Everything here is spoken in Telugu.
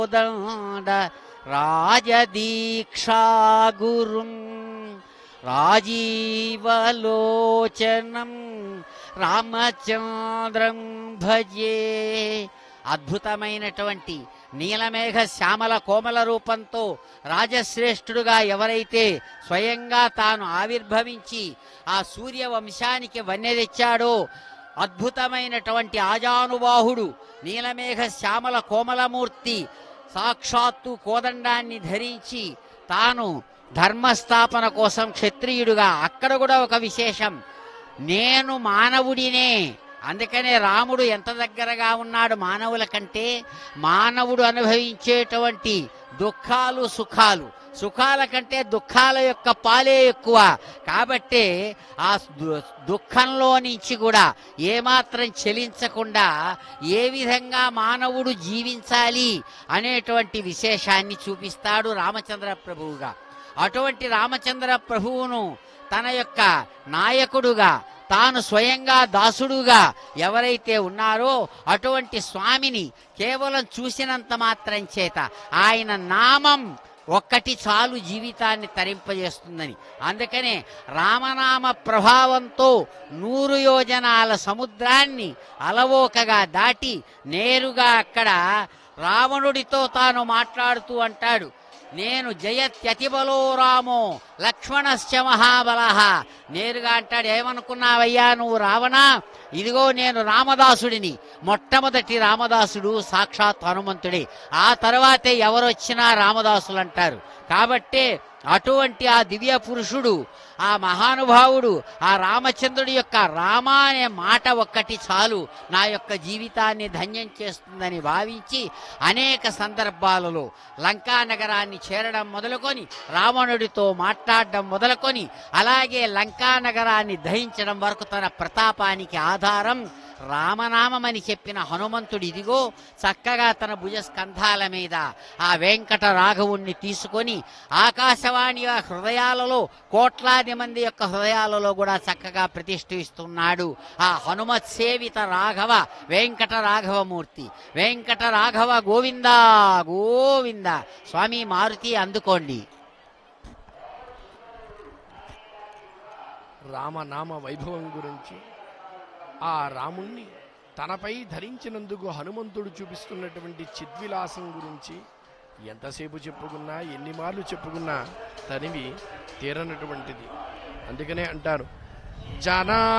కోదండ రాజదీక్షా గురుం రాజీవలోచనం రామచంద్రం భజే అద్భుతమైనటువంటి నీలమేఘ శ్యామల కోమల రూపంతో రాజశ్రేష్ఠుడుగా ఎవరైతే స్వయంగా తాను ఆవిర్భవించి ఆ సూర్య వంశానికి వన్నె తెచ్చాడో అద్భుతమైనటువంటి ఆజానుబాహుడు నీలమేఘ శ్యామల కోమలమూర్తి సాక్షాత్తు కోదండాన్ని ధరించి తాను ధర్మస్థాపన కోసం క్షత్రియుడుగా అక్కడ కూడా ఒక విశేషం నేను మానవుడినే అందుకనే రాముడు ఎంత దగ్గరగా ఉన్నాడు మానవుల కంటే మానవుడు అనుభవించేటువంటి దుఃఖాలు సుఖాలు సుఖాల కంటే దుఃఖాల యొక్క పాలే ఎక్కువ కాబట్టే ఆ దు- దుఃఖంలో నుంచి కూడా ఏమాత్రం చెలించకుండా ఏ విధంగా మానవుడు జీవించాలి అనేటువంటి విశేషాన్ని చూపిస్తాడు రామచంద్ర ప్రభువుగా అటువంటి రామచంద్ర ప్రభువును తన యొక్క నాయకుడుగా తాను స్వయంగా దాసుడుగా ఎవరైతే ఉన్నారో అటువంటి స్వామిని కేవలం చూసినంత మాత్రం చేత ఆయన నామం ఒక్కటి చాలు జీవితాన్ని తరింపజేస్తుందని అందుకనే రామనామ ప్రభావంతో నూరు యోజనాల సముద్రాన్ని అలవోకగా దాటి నేరుగా అక్కడ రావణుడితో తాను మాట్లాడుతూ అంటాడు నేను జయత్యతిబలో రామో లక్ష్మణశ్చ మహాబల నేరుగా అంటాడు ఏమనుకున్నావయ్యా నువ్వు రావణా ఇదిగో నేను రామదాసుడిని మొట్టమొదటి రామదాసుడు సాక్షాత్ హనుమంతుడే ఆ తర్వాతే ఎవరొచ్చినా రామదాసులు అంటారు కాబట్టే అటువంటి ఆ దివ్య పురుషుడు ఆ మహానుభావుడు ఆ రామచంద్రుడి యొక్క రామ అనే మాట ఒక్కటి చాలు నా యొక్క జీవితాన్ని ధన్యం చేస్తుందని భావించి అనేక సందర్భాలలో లంకా నగరాన్ని చేరడం మొదలుకొని రావణుడితో మాట్లాడడం మొదలుకొని అలాగే లంకా నగరాన్ని దహించడం వరకు తన ప్రతాపానికి ఆధారం రామనామమని చెప్పిన హనుమంతుడు ఇదిగో చక్కగా తన భుజ స్కంధాల మీద ఆ వెంకట రాఘవుణ్ణి తీసుకొని ఆకాశవాణి హృదయాలలో కోట్లాది మంది యొక్క హృదయాలలో కూడా చక్కగా ప్రతిష్ఠిస్తున్నాడు ఆ హనుమత్ సేవిత రాఘవ వెంకట రాఘవమూర్తి వెంకట రాఘవ గోవింద గోవింద స్వామి మారుతి అందుకోండి రామనామ వైభవం గురించి ఆ రాముణ్ణి తనపై ధరించినందుకు హనుమంతుడు చూపిస్తున్నటువంటి చిద్విలాసం గురించి ఎంతసేపు చెప్పుకున్నా ఎన్ని మార్లు చెప్పుకున్నా తనివి తీరనటువంటిది అందుకనే అంటారు జనా